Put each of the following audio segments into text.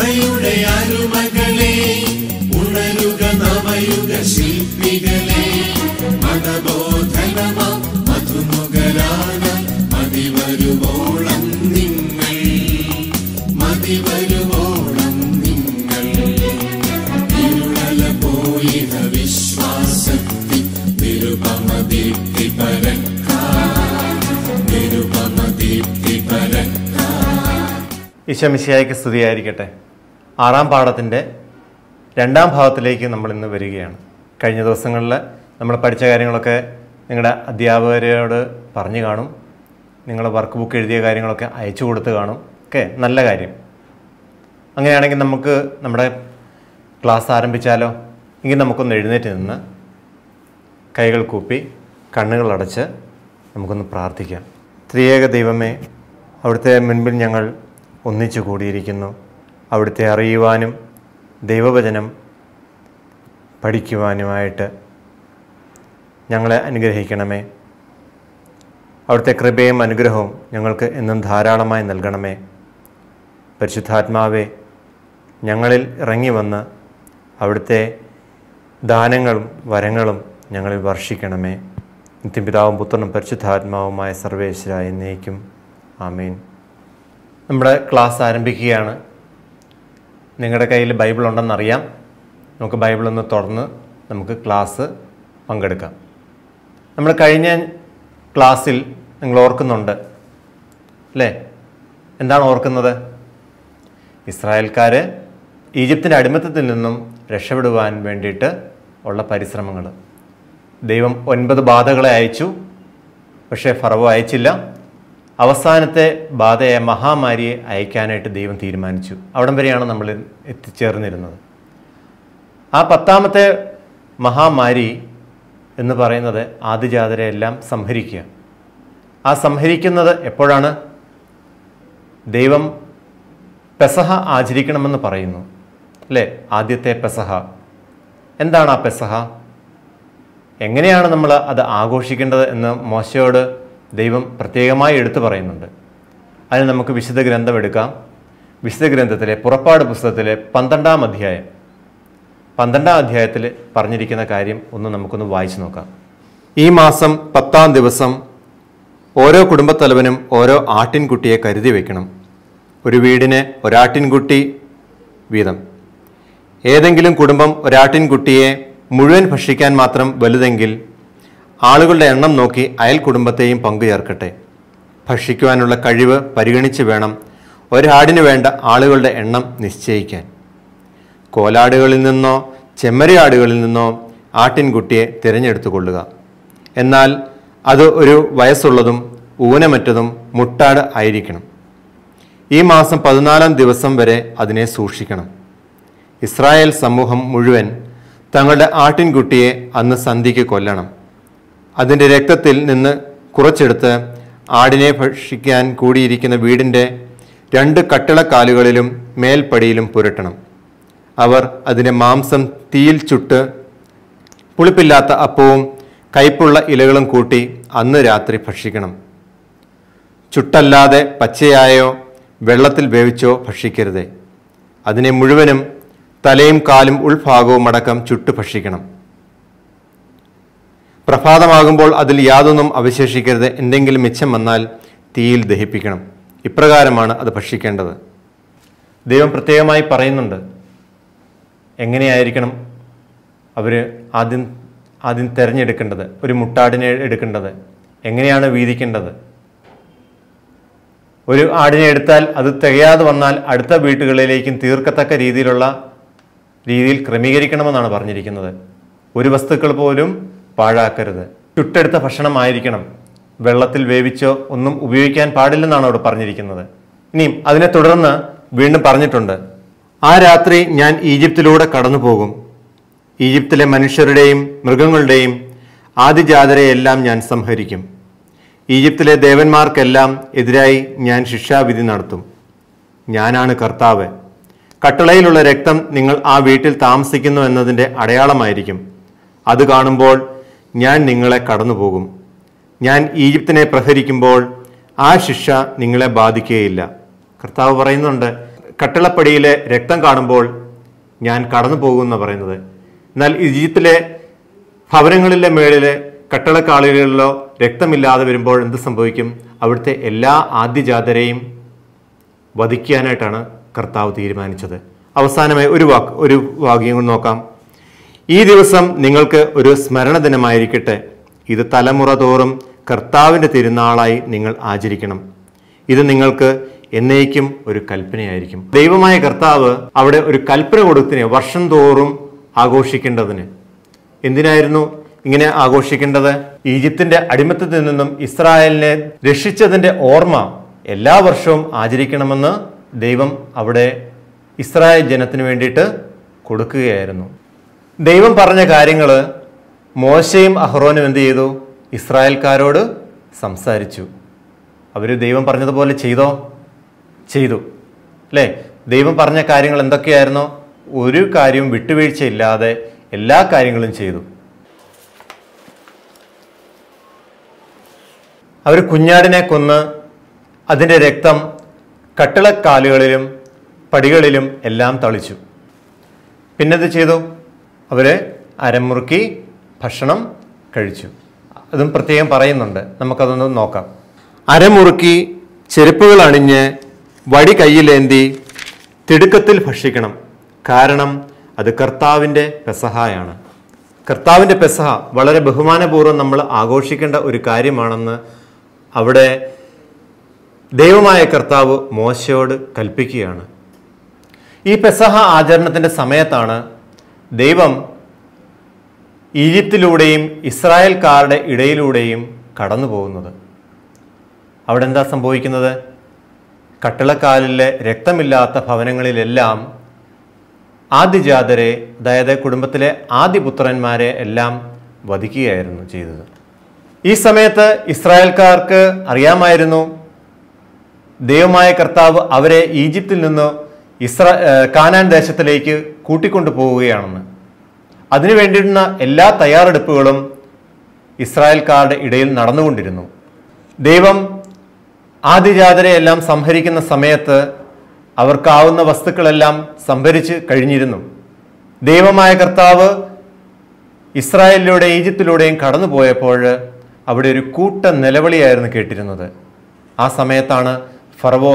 കൃപയുടെ അരുമകളെ ഉണരുക നവയുഗ ശില്പികളെ മതബോധനമ മധുമുഖരാന മതിവരുവോളം നിങ്ങൾ മതിവരുവോളം നിങ്ങൾ ഇരുളല പോയിത വിശ്വാസത്തി നിരുപമ ദീപ്തി പരക്കാ നിരുപമ ദീപ്തി പരക്കാ ഈശോമിശിയായിക്ക് സ്തുതിയായിരിക്കട്ടെ ആറാം പാഠത്തിൻ്റെ രണ്ടാം ഭാഗത്തിലേക്ക് നമ്മൾ ഇന്ന് വരികയാണ് കഴിഞ്ഞ ദിവസങ്ങളിൽ നമ്മൾ പഠിച്ച കാര്യങ്ങളൊക്കെ നിങ്ങളുടെ അധ്യാപകരോട് പറഞ്ഞു കാണും നിങ്ങൾ വർക്ക് ബുക്ക് എഴുതിയ കാര്യങ്ങളൊക്കെ അയച്ചു കൊടുത്ത് കാണും ഒക്കെ നല്ല കാര്യം അങ്ങനെയാണെങ്കിൽ നമുക്ക് നമ്മുടെ ക്ലാസ് ആരംഭിച്ചാലോ എങ്കിൽ നമുക്കൊന്ന് എഴുന്നേറ്റ് നിന്ന് കൈകൾ കൂപ്പി കണ്ണുകൾ അടച്ച് നമുക്കൊന്ന് പ്രാർത്ഥിക്കാം ത്രിയേക ദൈവമേ അവിടുത്തെ മുൻപിൽ ഞങ്ങൾ ഒന്നിച്ചു കൂടിയിരിക്കുന്നു അവിടുത്തെ അറിയുവാനും ദൈവവചനം പഠിക്കുവാനുമായിട്ട് ഞങ്ങളെ അനുഗ്രഹിക്കണമേ അവിടുത്തെ കൃപയും അനുഗ്രഹവും ഞങ്ങൾക്ക് എന്നും ധാരാളമായി നൽകണമേ പരിശുദ്ധാത്മാവെ ഞങ്ങളിൽ ഇറങ്ങി വന്ന് അവിടുത്തെ ദാനങ്ങളും വരങ്ങളും ഞങ്ങളിൽ വർഷിക്കണമേ നിത്യപിതാവും പുത്രനും പരിശുദ്ധാത്മാവുമായ സർവേശ്വര എന്നേക്കും ആമേൻ നമ്മുടെ ക്ലാസ് ആരംഭിക്കുകയാണ് നിങ്ങളുടെ കയ്യിൽ ബൈബിൾ ഉണ്ടെന്നറിയാം നമുക്ക് ബൈബിൾ ഒന്ന് തുറന്ന് നമുക്ക് ക്ലാസ് പങ്കെടുക്കാം നമ്മൾ കഴിഞ്ഞ ക്ലാസ്സിൽ നിങ്ങൾ ഓർക്കുന്നുണ്ട് അല്ലേ എന്താണ് ഓർക്കുന്നത് ഇസ്രായേൽക്കാർ ഈജിപ്തിൻ്റെ അടിമത്തത്തിൽ നിന്നും രക്ഷപ്പെടുവാൻ വേണ്ടിയിട്ട് ഉള്ള പരിശ്രമങ്ങൾ ദൈവം ഒൻപത് ബാധകളെ അയച്ചു പക്ഷേ ഫറവോ അയച്ചില്ല അവസാനത്തെ ബാധയായ മഹാമാരിയെ അയക്കാനായിട്ട് ദൈവം തീരുമാനിച്ചു അവിടം വരെയാണ് നമ്മൾ എത്തിച്ചേർന്നിരുന്നത് ആ പത്താമത്തെ മഹാമാരി എന്ന് പറയുന്നത് ആദിജാതരെ എല്ലാം സംഹരിക്കുക ആ സംഹരിക്കുന്നത് എപ്പോഴാണ് ദൈവം പെസഹ ആചരിക്കണമെന്ന് പറയുന്നു അല്ലേ ആദ്യത്തെ പെസഹ എന്താണ് ആ പെസഹ എങ്ങനെയാണ് നമ്മൾ അത് ആഘോഷിക്കേണ്ടത് എന്ന് മോശയോട് ദൈവം പ്രത്യേകമായി എടുത്തു പറയുന്നുണ്ട് അതിന് നമുക്ക് വിശുദ്ധ ഗ്രന്ഥം എടുക്കാം വിശുദ്ധ ഗ്രന്ഥത്തിലെ പുറപ്പാട് പുസ്തകത്തിലെ പന്ത്രണ്ടാം അധ്യായം പന്ത്രണ്ടാം അധ്യായത്തിൽ പറഞ്ഞിരിക്കുന്ന കാര്യം ഒന്ന് നമുക്കൊന്ന് വായിച്ചു നോക്കാം ഈ മാസം പത്താം ദിവസം ഓരോ കുടുംബത്തലവനും ഓരോ ആട്ടിൻകുട്ടിയെ കരുതി വയ്ക്കണം ഒരു വീടിന് ഒരാട്ടിൻകുട്ടി വീതം ഏതെങ്കിലും കുടുംബം ഒരാട്ടിൻകുട്ടിയെ മുഴുവൻ ഭക്ഷിക്കാൻ മാത്രം വലുതെങ്കിൽ ആളുകളുടെ എണ്ണം നോക്കി അയൽ കുടുംബത്തെയും പങ്കുചേർക്കട്ടെ ഭക്ഷിക്കുവാനുള്ള കഴിവ് പരിഗണിച്ച് വേണം ഒരാടിന് വേണ്ട ആളുകളുടെ എണ്ണം നിശ്ചയിക്കാൻ കോലാടുകളിൽ നിന്നോ ചെമ്മരിയാടുകളിൽ നിന്നോ ആട്ടിൻകുട്ടിയെ തിരഞ്ഞെടുത്തു കൊള്ളുക എന്നാൽ അത് ഒരു വയസ്സുള്ളതും ഊനമറ്റതും മുട്ടാട് ആയിരിക്കണം ഈ മാസം പതിനാലാം ദിവസം വരെ അതിനെ സൂക്ഷിക്കണം ഇസ്രായേൽ സമൂഹം മുഴുവൻ തങ്ങളുടെ ആട്ടിൻകുട്ടിയെ അന്ന് സന്ധിക്ക് കൊല്ലണം അതിൻ്റെ രക്തത്തിൽ നിന്ന് കുറച്ചെടുത്ത് ആടിനെ ഭക്ഷിക്കാൻ കൂടിയിരിക്കുന്ന വീടിൻ്റെ രണ്ട് കട്ടിളക്കാലുകളിലും മേൽപ്പടിയിലും പുരട്ടണം അവർ അതിൻ്റെ മാംസം തീയിൽ ചുട്ട് പുളിപ്പില്ലാത്ത അപ്പവും കയ്പുള്ള ഇലകളും കൂട്ടി അന്ന് രാത്രി ഭക്ഷിക്കണം ചുട്ടല്ലാതെ പച്ചയായോ വെള്ളത്തിൽ വേവിച്ചോ ഭക്ഷിക്കരുത് അതിനെ മുഴുവനും തലയും കാലും ഉൾഭാഗവും അടക്കം ചുട്ട് ഭക്ഷിക്കണം പ്രഭാതമാകുമ്പോൾ അതിൽ യാതൊന്നും അവശേഷിക്കരുത് എന്തെങ്കിലും മിച്ചം വന്നാൽ തീയിൽ ദഹിപ്പിക്കണം ഇപ്രകാരമാണ് അത് ഭക്ഷിക്കേണ്ടത് ദൈവം പ്രത്യേകമായി പറയുന്നുണ്ട് എങ്ങനെയായിരിക്കണം അവർ ആദ്യം ആദ്യം തിരഞ്ഞെടുക്കേണ്ടത് ഒരു മുട്ടാടിനെ എടുക്കേണ്ടത് എങ്ങനെയാണ് വീതിക്കേണ്ടത് ഒരു ആടിനെ എടുത്താൽ അത് തികയാതെ വന്നാൽ അടുത്ത വീട്ടുകളിലേക്കും തീർക്കത്തക്ക രീതിയിലുള്ള രീതിയിൽ ക്രമീകരിക്കണമെന്നാണ് പറഞ്ഞിരിക്കുന്നത് ഒരു വസ്തുക്കൾ പോലും പാഴാക്കരുത് ചുട്ടെടുത്ത ഭക്ഷണമായിരിക്കണം വെള്ളത്തിൽ വേവിച്ചോ ഒന്നും ഉപയോഗിക്കാൻ പാടില്ലെന്നാണ് അവിടെ പറഞ്ഞിരിക്കുന്നത് ഇനിയും അതിനെ തുടർന്ന് വീണ്ടും പറഞ്ഞിട്ടുണ്ട് ആ രാത്രി ഞാൻ ഈജിപ്തിലൂടെ കടന്നു പോകും ഈജിപ്തിലെ മനുഷ്യരുടെയും മൃഗങ്ങളുടെയും ആദിജാതരെയെല്ലാം ഞാൻ സംഹരിക്കും ഈജിപ്തിലെ ദേവന്മാർക്കെല്ലാം എതിരായി ഞാൻ ശിക്ഷാവിധി നടത്തും ഞാനാണ് കർത്താവ് കട്ടളയിലുള്ള രക്തം നിങ്ങൾ ആ വീട്ടിൽ താമസിക്കുന്നു എന്നതിൻ്റെ അടയാളമായിരിക്കും അത് കാണുമ്പോൾ ഞാൻ നിങ്ങളെ കടന്നുപോകും ഞാൻ ഈജിപ്തിനെ പ്രഹരിക്കുമ്പോൾ ആ ശിക്ഷ നിങ്ങളെ ബാധിക്കുകയില്ല കർത്താവ് പറയുന്നുണ്ട് കട്ടിളപ്പടിയിലെ രക്തം കാണുമ്പോൾ ഞാൻ കടന്നു പോകുമെന്ന് പറയുന്നത് എന്നാൽ ഈജിപ്തിലെ ഭവനങ്ങളിലെ മേളിലെ കട്ടിളക്കാളുകളിലോ രക്തമില്ലാതെ വരുമ്പോൾ എന്ത് സംഭവിക്കും അവിടുത്തെ എല്ലാ ആദ്യജാതരെയും വധിക്കാനായിട്ടാണ് കർത്താവ് തീരുമാനിച്ചത് അവസാനമായി ഒരു വാക്ക് ഒരു വാക്യം കൂടി നോക്കാം ഈ ദിവസം നിങ്ങൾക്ക് ഒരു സ്മരണ ദിനമായിരിക്കട്ടെ ഇത് തലമുറ തോറും കർത്താവിൻ്റെ തിരുനാളായി നിങ്ങൾ ആചരിക്കണം ഇത് നിങ്ങൾക്ക് എന്നേക്കും ഒരു കൽപ്പനയായിരിക്കും ദൈവമായ കർത്താവ് അവിടെ ഒരു കൽപ്പന കൊടുത്തിന് വർഷം തോറും ആഘോഷിക്കേണ്ടതിന് എന്തിനായിരുന്നു ഇങ്ങനെ ആഘോഷിക്കേണ്ടത് ഈജിപ്തിന്റെ അടിമത്തത്തിൽ നിന്നും ഇസ്രായേലിനെ രക്ഷിച്ചതിന്റെ ഓർമ്മ എല്ലാ വർഷവും ആചരിക്കണമെന്ന് ദൈവം അവിടെ ഇസ്രായേൽ ജനത്തിന് വേണ്ടിയിട്ട് കൊടുക്കുകയായിരുന്നു ദൈവം പറഞ്ഞ കാര്യങ്ങൾ മോശയും അഹ്റോനും എന്ത് ചെയ്തു ഇസ്രായേൽക്കാരോട് സംസാരിച്ചു അവർ ദൈവം പറഞ്ഞതുപോലെ ചെയ്തോ ചെയ്തു അല്ലേ ദൈവം പറഞ്ഞ കാര്യങ്ങൾ എന്തൊക്കെയായിരുന്നോ ഒരു കാര്യവും വിട്ടുവീഴ്ചയില്ലാതെ എല്ലാ കാര്യങ്ങളും ചെയ്തു അവർ കുഞ്ഞാടിനെ കൊന്ന് അതിൻ്റെ രക്തം കട്ടിളക്കാലുകളിലും പടികളിലും എല്ലാം തളിച്ചു പിന്നെന്ത് ചെയ്തു അവരെ അരമുറുക്കി ഭക്ഷണം കഴിച്ചു അതും പ്രത്യേകം പറയുന്നുണ്ട് നമുക്കതൊന്ന് നോക്കാം അരമുറുക്കി ചെരുപ്പുകൾ അണിഞ്ഞ് വടി കയ്യിലേന്തി തിടുക്കത്തിൽ ഭക്ഷിക്കണം കാരണം അത് കർത്താവിൻ്റെ പെസഹായാണ് കർത്താവിൻ്റെ പെസഹ വളരെ ബഹുമാനപൂർവ്വം നമ്മൾ ആഘോഷിക്കേണ്ട ഒരു കാര്യമാണെന്ന് അവിടെ ദൈവമായ കർത്താവ് മോശയോട് കൽപ്പിക്കുകയാണ് ഈ പെസഹ ആചരണത്തിൻ്റെ സമയത്താണ് ദൈവം ഈജിപ്തിലൂടെയും ഇസ്രായേൽക്കാരുടെ ഇടയിലൂടെയും കടന്നു പോകുന്നത് അവിടെ എന്താ സംഭവിക്കുന്നത് കട്ടിളക്കാലിലെ രക്തമില്ലാത്ത ഭവനങ്ങളിലെല്ലാം ആദ്യജാതരെ അതായത് കുടുംബത്തിലെ ആദ്യപുത്രന്മാരെ എല്ലാം വധിക്കുകയായിരുന്നു ചെയ്തത് ഈ സമയത്ത് ഇസ്രായേൽക്കാർക്ക് അറിയാമായിരുന്നു ദൈവമായ കർത്താവ് അവരെ ഈജിപ്തിൽ നിന്ന് ഇസ്രാ ഏർ കാനാൻ ദേശത്തിലേക്ക് കൂട്ടിക്കൊണ്ടു പോവുകയാണെന്ന് അതിനു വേണ്ടിയിരുന്ന എല്ലാ തയ്യാറെടുപ്പുകളും ഇസ്രായേൽക്കാരുടെ ഇടയിൽ നടന്നുകൊണ്ടിരുന്നു ദൈവം ആദിജാതരെയെല്ലാം സംഹരിക്കുന്ന സമയത്ത് അവർക്കാവുന്ന വസ്തുക്കളെല്ലാം സംഭരിച്ച് കഴിഞ്ഞിരുന്നു ദൈവമായ കർത്താവ് ഇസ്രായേലിലൂടെ ഈജിപ്തിലൂടെയും കടന്നുപോയപ്പോൾ അവിടെ ഒരു കൂട്ട നിലവിളിയായിരുന്നു കേട്ടിരുന്നത് ആ സമയത്താണ് ഫറവോ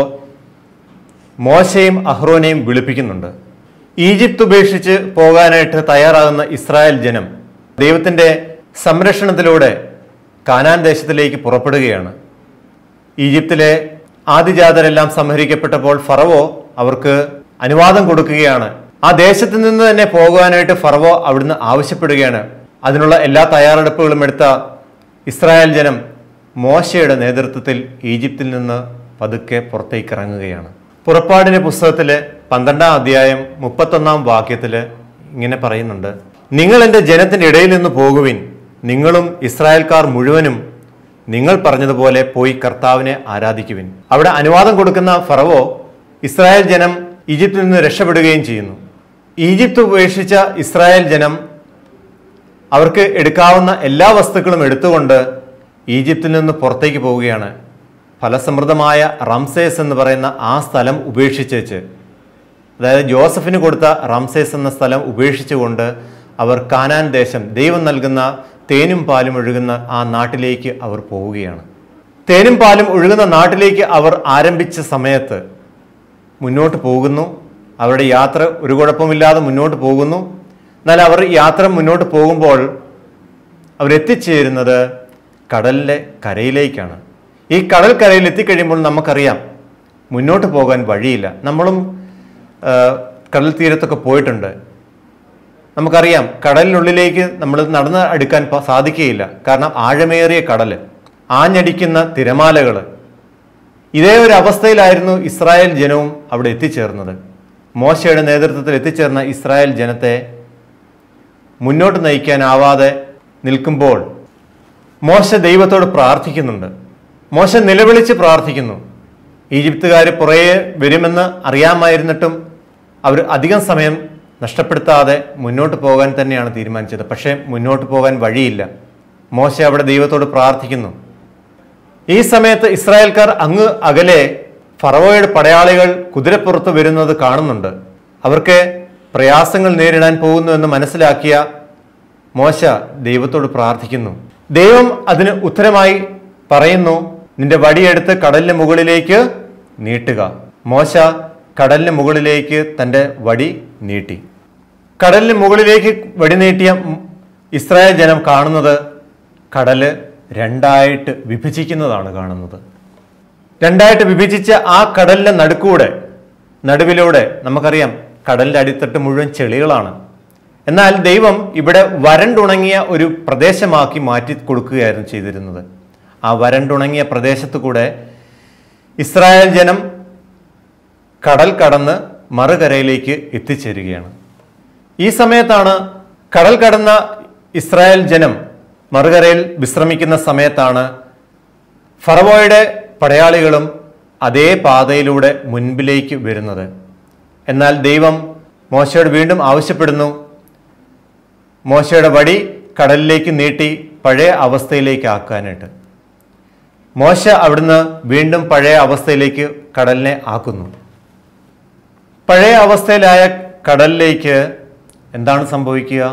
മോശയും അഹ്റോനെയും വിളിപ്പിക്കുന്നുണ്ട് ഈജിപ്ത് ഉപേക്ഷിച്ച് പോകാനായിട്ട് തയ്യാറാകുന്ന ഇസ്രായേൽ ജനം ദൈവത്തിൻ്റെ സംരക്ഷണത്തിലൂടെ കാനാൻ ദേശത്തിലേക്ക് പുറപ്പെടുകയാണ് ഈജിപ്തിലെ ആദിജാതരെല്ലാം സംഹരിക്കപ്പെട്ടപ്പോൾ ഫറവോ അവർക്ക് അനുവാദം കൊടുക്കുകയാണ് ആ ദേശത്ത് നിന്ന് തന്നെ പോകുവാനായിട്ട് ഫറവോ അവിടുന്ന് ആവശ്യപ്പെടുകയാണ് അതിനുള്ള എല്ലാ തയ്യാറെടുപ്പുകളും എടുത്ത ഇസ്രായേൽ ജനം മോശയുടെ നേതൃത്വത്തിൽ ഈജിപ്തിൽ നിന്ന് പതുക്കെ പുറത്തേക്ക് ഇറങ്ങുകയാണ് പുറപ്പാടിന്റെ പുസ്തകത്തില് പന്ത്രണ്ടാം അധ്യായം മുപ്പത്തൊന്നാം വാക്യത്തില് ഇങ്ങനെ പറയുന്നുണ്ട് നിങ്ങൾ എൻ്റെ ജനത്തിന്റെ ഇടയിൽ നിന്ന് പോകുവിൻ നിങ്ങളും ഇസ്രായേൽക്കാർ മുഴുവനും നിങ്ങൾ പറഞ്ഞതുപോലെ പോയി കർത്താവിനെ ആരാധിക്കുവിൻ അവിടെ അനുവാദം കൊടുക്കുന്ന ഫറവോ ഇസ്രായേൽ ജനം ഈജിപ്തിൽ നിന്ന് രക്ഷപ്പെടുകയും ചെയ്യുന്നു ഈജിപ്ത് ഉപേക്ഷിച്ച ഇസ്രായേൽ ജനം അവർക്ക് എടുക്കാവുന്ന എല്ലാ വസ്തുക്കളും എടുത്തുകൊണ്ട് ഈജിപ്തിൽ നിന്ന് പുറത്തേക്ക് പോവുകയാണ് ഫലസമൃദ്ധമായ റംസേസ് എന്ന് പറയുന്ന ആ സ്ഥലം ഉപേക്ഷിച്ചേച്ച് അതായത് ജോസഫിന് കൊടുത്ത റംസേസ് എന്ന സ്ഥലം ഉപേക്ഷിച്ചുകൊണ്ട് അവർ കാനാൻ ദേശം ദൈവം നൽകുന്ന തേനും പാലും ഒഴുകുന്ന ആ നാട്ടിലേക്ക് അവർ പോവുകയാണ് തേനും പാലും ഒഴുകുന്ന നാട്ടിലേക്ക് അവർ ആരംഭിച്ച സമയത്ത് മുന്നോട്ട് പോകുന്നു അവരുടെ യാത്ര ഒരു കുഴപ്പമില്ലാതെ മുന്നോട്ട് പോകുന്നു എന്നാൽ അവർ യാത്ര മുന്നോട്ട് പോകുമ്പോൾ അവരെത്തിച്ചേരുന്നത് കടലിലെ കരയിലേക്കാണ് ഈ കടൽ കരയിൽ എത്തിക്കഴിയുമ്പോൾ നമുക്കറിയാം മുന്നോട്ട് പോകാൻ വഴിയില്ല നമ്മളും ആ, കടൽ തീരത്തൊക്കെ പോയിട്ടുണ്ട് നമുക്കറിയാം കടലിനുള്ളിലേക്ക് നമ്മൾ നടന്ന് അടുക്കാൻ പ- സാധിക്കുകയില്ല കാരണം ആഴമേറിയ കടൽ ആഞ്ഞടിക്കുന്ന തിരമാലകൾ ഇതേ ഒരു അവസ്ഥയിലായിരുന്നു ഇസ്രായേൽ ജനവും അവിടെ എത്തിച്ചേർന്നത് മോശയുടെ നേതൃത്വത്തിൽ എത്തിച്ചേർന്ന ഇസ്രായേൽ ജനത്തെ മുന്നോട്ട് നയിക്കാനാവാതെ നിൽക്കുമ്പോൾ മോശ ദൈവത്തോട് പ്രാർത്ഥിക്കുന്നുണ്ട് മോശ നിലവിളിച്ച് പ്രാർത്ഥിക്കുന്നു ഈജിപ്തുകാർ പുറകെ വരുമെന്ന് അറിയാമായിരുന്നിട്ടും അവർ അധികം സമയം നഷ്ടപ്പെടുത്താതെ മുന്നോട്ട് പോകാൻ തന്നെയാണ് തീരുമാനിച്ചത് പക്ഷേ മുന്നോട്ട് പോകാൻ വഴിയില്ല മോശ അവിടെ ദൈവത്തോട് പ്രാർത്ഥിക്കുന്നു ഈ സമയത്ത് ഇസ്രായേൽക്കാർ അങ്ങ് അകലെ ഫറവോയുടെ പടയാളികൾ കുതിരപ്പുറത്ത് വരുന്നത് കാണുന്നുണ്ട് അവർക്ക് പ്രയാസങ്ങൾ നേരിടാൻ പോകുന്നു എന്ന് മനസ്സിലാക്കിയ മോശ ദൈവത്തോട് പ്രാർത്ഥിക്കുന്നു ദൈവം അതിന് ഉത്തരമായി പറയുന്നു നിന്റെ വടിയെടുത്ത് കടലിന് മുകളിലേക്ക് നീട്ടുക മോശ കടലിന് മുകളിലേക്ക് തൻ്റെ വടി നീട്ടി കടലിന് മുകളിലേക്ക് വടി നീട്ടിയ ഇസ്രായേൽ ജനം കാണുന്നത് കടല് രണ്ടായിട്ട് വിഭജിക്കുന്നതാണ് കാണുന്നത് രണ്ടായിട്ട് വിഭജിച്ച ആ കടലിന്റെ നടുക്കൂടെ നടുവിലൂടെ നമുക്കറിയാം കടലിന്റെ അടിത്തട്ട് മുഴുവൻ ചെളികളാണ് എന്നാൽ ദൈവം ഇവിടെ വരണ്ടുണങ്ങിയ ഒരു പ്രദേശമാക്കി മാറ്റി കൊടുക്കുകയായിരുന്നു ചെയ്തിരുന്നത് ആ വരണ്ടുണങ്ങിയ പ്രദേശത്തു കൂടെ ഇസ്രായേൽ ജനം കടൽ കടന്ന് മറുകരയിലേക്ക് എത്തിച്ചേരുകയാണ് ഈ സമയത്താണ് കടൽ കടന്ന ഇസ്രായേൽ ജനം മറുകരയിൽ വിശ്രമിക്കുന്ന സമയത്താണ് ഫറവോയുടെ പടയാളികളും അതേ പാതയിലൂടെ മുൻപിലേക്ക് വരുന്നത് എന്നാൽ ദൈവം മോശയോട് വീണ്ടും ആവശ്യപ്പെടുന്നു മോശയുടെ വടി കടലിലേക്ക് നീട്ടി പഴയ അവസ്ഥയിലേക്ക് ആക്കാനായിട്ട് മോശ അവിടുന്ന് വീണ്ടും പഴയ അവസ്ഥയിലേക്ക് കടലിനെ ആക്കുന്നു പഴയ അവസ്ഥയിലായ കടലിലേക്ക് എന്താണ് സംഭവിക്കുക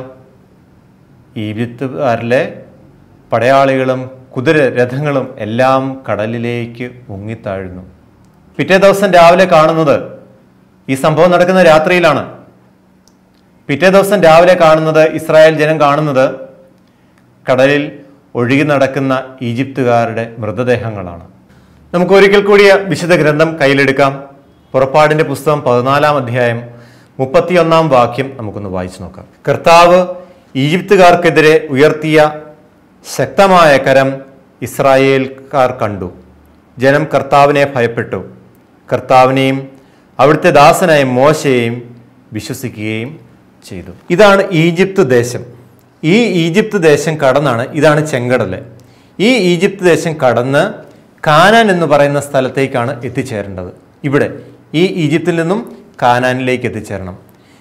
ഈജിപ്തുകാരിലെ പടയാളികളും കുതിര രഥങ്ങളും എല്ലാം കടലിലേക്ക് മുങ്ങിത്താഴുന്നു പിറ്റേ ദിവസം രാവിലെ കാണുന്നത് ഈ സംഭവം നടക്കുന്ന രാത്രിയിലാണ് പിറ്റേ ദിവസം രാവിലെ കാണുന്നത് ഇസ്രായേൽ ജനം കാണുന്നത് കടലിൽ ഒഴുകി നടക്കുന്ന ഈജിപ്തുകാരുടെ മൃതദേഹങ്ങളാണ് നമുക്ക് ഒരിക്കൽ കൂടി വിശുദ്ധ ഗ്രന്ഥം കയ്യിലെടുക്കാം പുറപ്പാടിന്റെ പുസ്തകം പതിനാലാം അധ്യായം മുപ്പത്തിയൊന്നാം വാക്യം നമുക്കൊന്ന് വായിച്ചു നോക്കാം കർത്താവ് ഈജിപ്തുകാർക്കെതിരെ ഉയർത്തിയ ശക്തമായ കരം ഇസ്രായേൽക്കാർ കണ്ടു ജനം കർത്താവിനെ ഭയപ്പെട്ടു കർത്താവിനെയും അവിടുത്തെ ദാസനായ മോശയെയും വിശ്വസിക്കുകയും ചെയ്തു ഇതാണ് ഈജിപ്ത് ദേശം ഈ ഈജിപ്ത് ദേശം കടന്നാണ് ഇതാണ് ചെങ്കടല് ഈ ഈജിപ്ത് ദേശം കടന്ന് കാനാൻ എന്ന് പറയുന്ന സ്ഥലത്തേക്കാണ് എത്തിച്ചേരേണ്ടത് ഇവിടെ ഈ ഈജിപ്തിൽ നിന്നും കാനാനിലേക്ക് എത്തിച്ചേരണം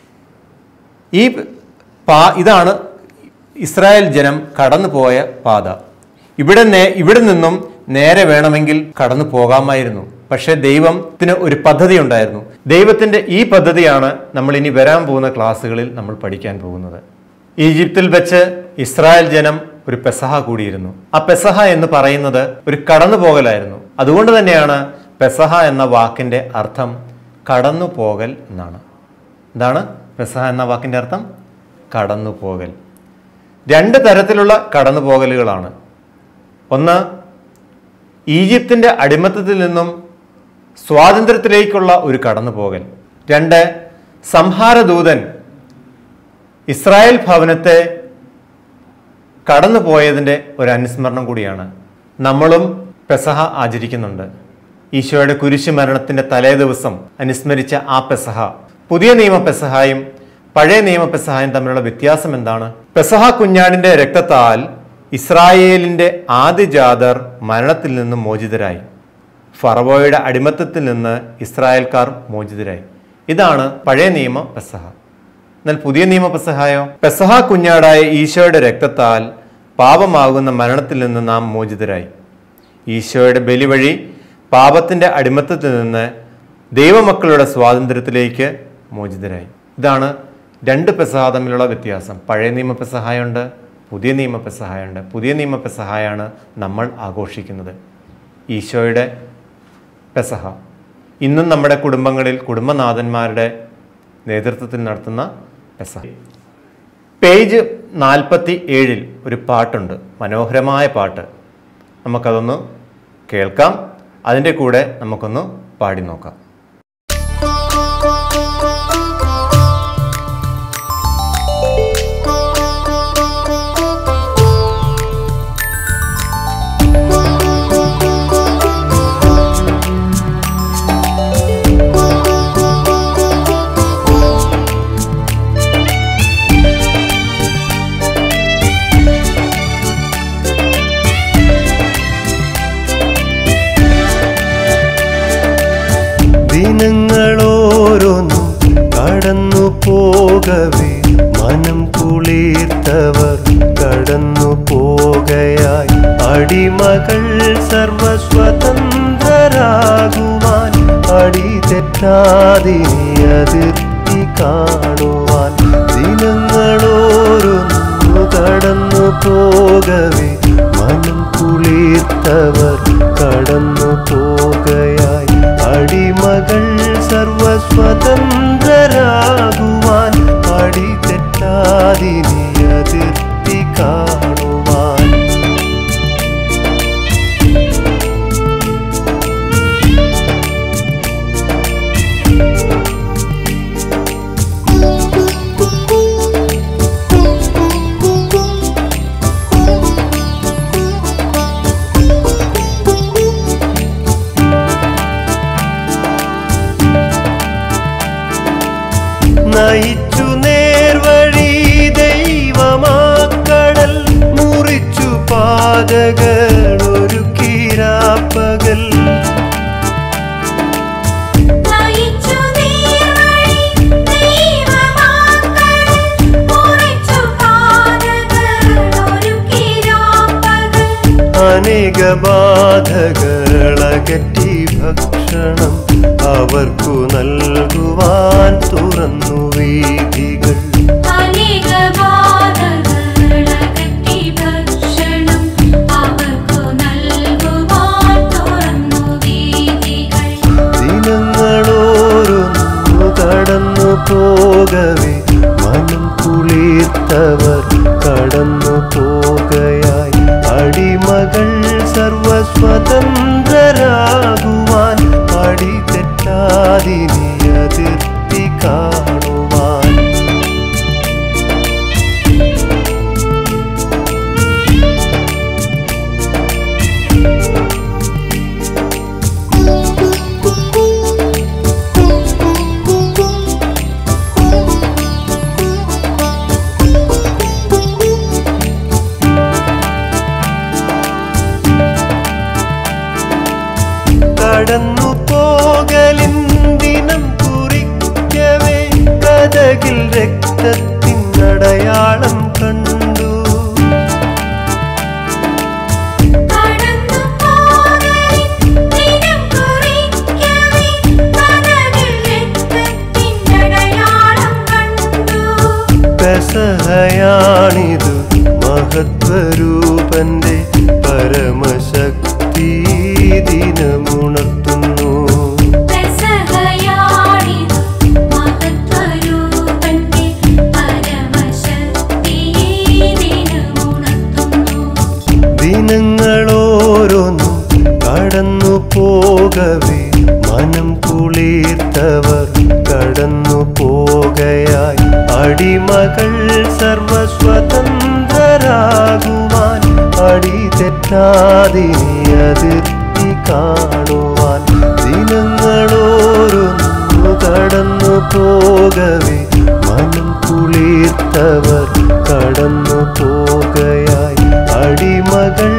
ഈ പാ ഇതാണ് ഇസ്രായേൽ ജനം കടന്നു പോയ പാത ഇവിടെ നേ ഇവിടെ നിന്നും നേരെ വേണമെങ്കിൽ കടന്നു പോകാമായിരുന്നു പക്ഷേ ദൈവത്തിന് ഒരു പദ്ധതി ഉണ്ടായിരുന്നു ദൈവത്തിന്റെ ഈ പദ്ധതിയാണ് നമ്മൾ ഇനി വരാൻ പോകുന്ന ക്ലാസ്സുകളിൽ നമ്മൾ പഠിക്കാൻ പോകുന്നത് ഈജിപ്തിൽ വെച്ച് ഇസ്രായേൽ ജനം ഒരു പെസഹ കൂടിയിരുന്നു ആ പെസഹ എന്ന് പറയുന്നത് ഒരു കടന്നു പോകലായിരുന്നു അതുകൊണ്ട് തന്നെയാണ് പെസഹ എന്ന വാക്കിന്റെ അർത്ഥം കടന്നു പോകൽ എന്നാണ് എന്താണ് പെസഹ എന്ന വാക്കിന്റെ അർത്ഥം കടന്നു പോകൽ രണ്ട് തരത്തിലുള്ള കടന്നു പോകലുകളാണ് ഒന്ന് ഈജിപ്തിന്റെ അടിമത്തത്തിൽ നിന്നും സ്വാതന്ത്ര്യത്തിലേക്കുള്ള ഒരു കടന്നുപോകൽ രണ്ട് സംഹാരദൂതൻ ഇസ്രായേൽ ഭവനത്തെ കടന്നുപോയതിൻ്റെ ഒരു അനുസ്മരണം കൂടിയാണ് നമ്മളും പെസഹ ആചരിക്കുന്നുണ്ട് ഈശോയുടെ കുരിശു മരണത്തിന്റെ തലേ ദിവസം അനുസ്മരിച്ച ആ പെസഹ പുതിയ നിയമ പെസഹായും പഴയ നിയമ പെസഹായും തമ്മിലുള്ള വ്യത്യാസം എന്താണ് പെസഹ കുഞ്ഞാടിന്റെ രക്തത്താൽ ഇസ്രായേലിന്റെ ആദ്യജാതർ മരണത്തിൽ നിന്ന് മോചിതരായി ഫറവോയുടെ അടിമത്തത്തിൽ നിന്ന് ഇസ്രായേൽക്കാർ മോചിതരായി ഇതാണ് പഴയ നിയമ പെസഹ എന്നാൽ പുതിയ നിയമ പെസഹായോ പെസഹ കുഞ്ഞാടായ ഈശോയുടെ രക്തത്താൽ പാപമാകുന്ന മരണത്തിൽ നിന്ന് നാം മോചിതരായി ഈശോയുടെ ബലി വഴി പാപത്തിന്റെ അടിമത്തത്തിൽ നിന്ന് ദൈവമക്കളുടെ സ്വാതന്ത്ര്യത്തിലേക്ക് മോചിതരായി ഇതാണ് രണ്ട് പെസഹ തമ്മിലുള്ള വ്യത്യാസം പഴയ നിയമ പെസഹായുണ്ട് പുതിയ നിയമ പെസഹായുണ്ട് പുതിയ നിയമ പെസഹായാണ് നമ്മൾ ആഘോഷിക്കുന്നത് ഈശോയുടെ പെസഹ ഇന്നും നമ്മുടെ കുടുംബങ്ങളിൽ കുടുംബനാഥന്മാരുടെ നേതൃത്വത്തിൽ നടത്തുന്ന പെസഹ പേജ് നാൽപ്പത്തി ഏഴിൽ ഒരു പാട്ടുണ്ട് മനോഹരമായ പാട്ട് നമുക്കതൊന്ന് കേൾക്കാം അതിൻ്റെ കൂടെ നമുക്കൊന്ന് പാടി നോക്കാം ദിനങ്ങളോരോന്നും കടന്നു പോകവേ മനം കുളിർത്തവർ കടന്നു പോകയായി അടിമകൾ സർവസ്വതന്ത്രരാകുവാൻ അടി തെറ്റാതിനി അതിർത്തി കാണുവാൻ ദിനങ്ങളോരൊന്നു കടന്നു പോകവേ മനം കുളിർത്തവർ കടന്നു പോകയായി അടിമകൾ സർവസ്വതന്ത്രരാകുവാൻ അടി തെറ്റാതിനി അതിർത്തി കാണുവാൻ നയിച്ചു നേർവഴി ദൈവമാക്കടൽ മുറിച്ചു പാതകൾ ഒരു കീരാപ്പകൽ നയിച്ചു നീർവഴി ദൈവമാക്കൾ മുറിച്ചു പാതകൾ ഒരുക്കി രാപ്പകൽ അനേക ബാധകളകറ്റി ഭക്ഷണം അവർക്കു നൽകുവാൻ തുറന്നു വീതികൾ അനേക ബാധകളകറ്റി ഭക്ഷണം അവർക്കു നൽകുവാൻ തുറന്നു വീതികൾ ദിനങ്ങളോരൊന്നു കടന്നു പോകവേ മനം കുളിർത്തവർ കടന്നു പോകയായി അടിമകൾ സർവസ്വതന്ത്രരാകുവാൻ അടി തെറ്റാതിനി അതിർത്തി കാണുവാൻ കടന്നു പോകലിൻ ദിനം കുറിക്കവേ കഥകിൽ രക്തത്തിൻ അടയാളം കണ്ടു കടന്നു പോകലിൻ ദിനം കുറിക്കവേ കഥകിൽ രക്തത്തിൻ അടയാളം കണ്ടു പെസഹയാണിതു മഹത്വരൂപന്റെ പരമശക്തി ദിനമുണർത്തുന്നു പെസഹയാണിതു മഹത്വരൂപന്റെ പരമശക്തിയെ ദിനമുണർത്തുന്നു ദിനങ്ങളോരോന്നും കടന്നു പോകവേ മനം കുളിർത്തവർ കടന്നു പോകയായി അടിമകൾ സർവസ്വതന്ത്രരാകുവാൻ അടി തെറ്റാതിനി അതിർത്തി കാണുവാൻ ദിനങ്ങളോരൊന്നു കടന്നു പോകവേ മനം കുളിർത്തവർ കടന്നു പോകയായി അടിമകൾ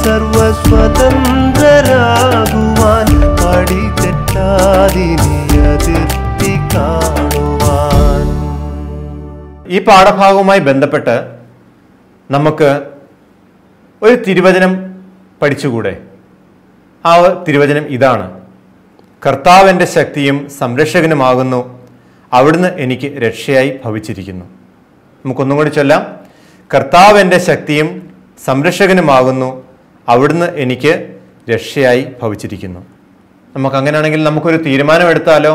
സർവസ്വതന്ത്രരാകുവാൻ അടി തെറ്റാതിനി അതിർത്തി കാണുവാൻ ഈ പാഠഭാഗവുമായി ബന്ധപ്പെട്ട് നമുക്ക് ഒരു തിരുവചനം പഠിച്ചുകൂടെ ആ തിരുവചനം ഇതാണ് കർത്താവിൻ്റെ ശക്തിയും സംരക്ഷകനുമാകുന്നു അവിടുന്ന് എനിക്ക് രക്ഷയായി ഭവിച്ചിരിക്കുന്നു നമുക്കൊന്നും കൂടി ചൊല്ലാം കർത്താവിൻ്റെ ശക്തിയും സംരക്ഷകനുമാകുന്നു അവിടുന്ന് എനിക്ക് രക്ഷയായി ഭവിച്ചിരിക്കുന്നു നമുക്ക് അങ്ങനെയാണെങ്കിൽ നമുക്കൊരു തീരുമാനമെടുത്താലോ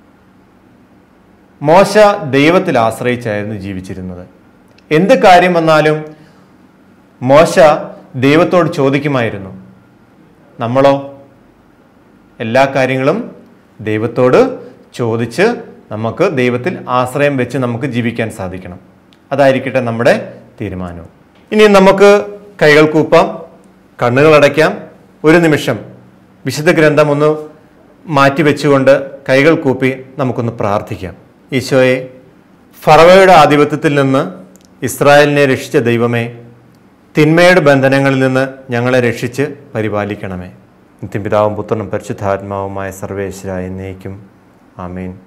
മോശ ദൈവത്തിൽ ആശ്രയിച്ചായിരുന്നു ജീവിച്ചിരുന്നത് എന്ത് കാര്യം വന്നാലും മോശ ദൈവത്തോട് ചോദിക്കുമായിരുന്നു നമ്മളോ എല്ലാ കാര്യങ്ങളും ദൈവത്തോട് ചോദിച്ച് നമുക്ക് ദൈവത്തിൽ ആശ്രയം വെച്ച് നമുക്ക് ജീവിക്കാൻ സാധിക്കണം അതായിരിക്കട്ടെ നമ്മുടെ തീരുമാനവും ഇനി നമുക്ക് കൈകൾ കൂപ്പാം കണ്ണുകൾ അടയ്ക്കാം ഒരു നിമിഷം വിശുദ്ധ ഗ്രന്ഥം ഒന്ന് മാറ്റി വെച്ചുകൊണ്ട് കൈകൾ കൂപ്പി നമുക്കൊന്ന് പ്രാർത്ഥിക്കാം ഈശോയെ ഫറവയുടെ ആധിപത്യത്തിൽ നിന്ന് ഇസ്രായേലിനെ രക്ഷിച്ച ദൈവമേ തിന്മയുടെ ബന്ധനങ്ങളിൽ നിന്ന് ഞങ്ങളെ രക്ഷിച്ച് പരിപാലിക്കണമേ നിത്യപിതാവും പുത്രനും പരിശുദ്ധാത്മാവുമായ സർവേശ്വര എന്നേക്കും ആമേൻ